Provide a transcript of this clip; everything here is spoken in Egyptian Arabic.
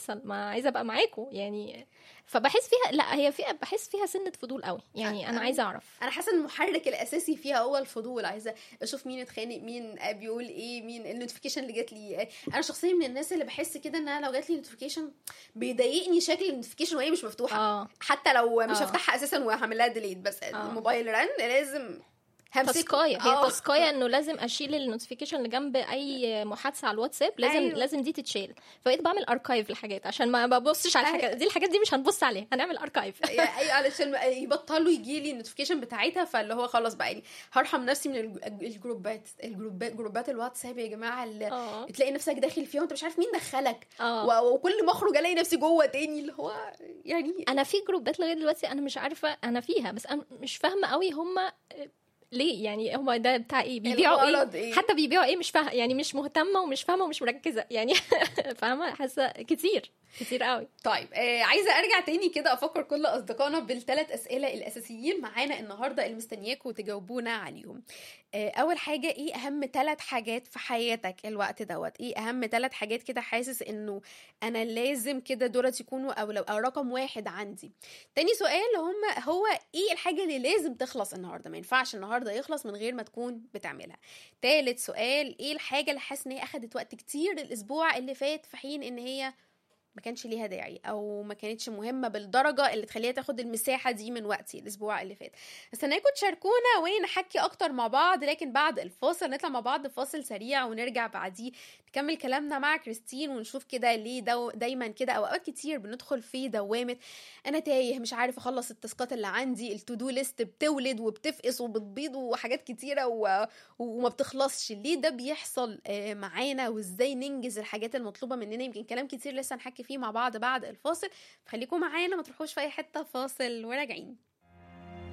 يحصل ما عايزه ابقى معاكم يعني فبحس فيها لا هي فيها بحس فيها سنه فضول قوي يعني انا عايزه اعرف انا حاسه ان المحرك الاساسي فيها هو الفضول عايزه اشوف مين اتخانق مين بيقول ايه مين النوتيفيكيشن اللي جات لي انا شخصيا من الناس اللي بحس كده ان انا لو جات لي نوتيفيكيشن بيضايقني شكل النوتيفيكيشن وهي مش مفتوحه اه حتى لو مش آه. هفتحها اساسا وهعمل لها ديليت بس آه. الموبايل رن لازم همسكه. تاسكايه هي آه. تاسكايه انه لازم اشيل النوتيفيكيشن اللي جنب اي محادثه على الواتساب لازم أيوة. أيوه. لازم دي تتشال فبقيت بعمل اركايف لحاجات عشان ما ببصش على الحاجات دي الحاجات دي مش هنبص عليها هنعمل اركايف يعني ايوه علشان يبطلوا يجي لي النوتيفيكيشن بتاعتها فاللي هو خلاص بقى يعني هرحم نفسي من الج- الجروبات الجروبات جروبات الواتساب يا جماعه اللي اه تلاقي نفسك داخل فيها وانت مش عارف مين دخلك اه و- وكل ما اخرج الاقي نفسي جوه تاني اللي هو يعني انا في جروبات لغايه دلوقتي انا مش عارفه انا فيها بس انا مش فاهمه قوي هم ليه يعني هم ده بتاع ايه بيبيعوا الغرض ايه إيه؟ حتى بيبيعوا ايه مش فاهمه يعني مش مهتمه ومش فاهمه ومش مركزه يعني فاهمه حاسه كتير كتير قوي طيب آه عايزه ارجع تاني كده افكر كل اصدقائنا بالثلاث اسئله الاساسيين معانا النهارده اللي مستنياكم تجاوبونا عليهم آه اول حاجه ايه اهم ثلاث حاجات في حياتك الوقت دوت ايه اهم ثلاث حاجات كده حاسس انه انا لازم كده دولت يكونوا او لو أو رقم واحد عندي تاني سؤال هم هو ايه الحاجه اللي لازم تخلص النهارده ما ينفعش النهارده يخلص من غير ما تكون بتعملها تالت سؤال ايه الحاجه اللي حاسس ان هي اخدت وقت كتير الاسبوع اللي فات في حين ان هي ما كانش ليها داعي او ما كانتش مهمه بالدرجه اللي تخليها تاخد المساحه دي من وقتي الاسبوع اللي فات استناكم تشاركونا ونحكي اكتر مع بعض لكن بعد الفاصل نطلع مع بعض فاصل سريع ونرجع بعديه نكمل كلامنا مع كريستين ونشوف كده ليه دو دايما كده او اوقات كتير بندخل في دوامه انا تايه مش عارف اخلص التاسكات اللي عندي التو ليست بتولد وبتفقس وبتبيض وحاجات كتيره و... وما بتخلصش ليه ده بيحصل آه، معانا وازاي ننجز الحاجات المطلوبه مننا يمكن كلام كتير لسه نحكي فيه مع بعض بعد الفاصل خليكم معانا ما تروحوش في اي حته فاصل وراجعين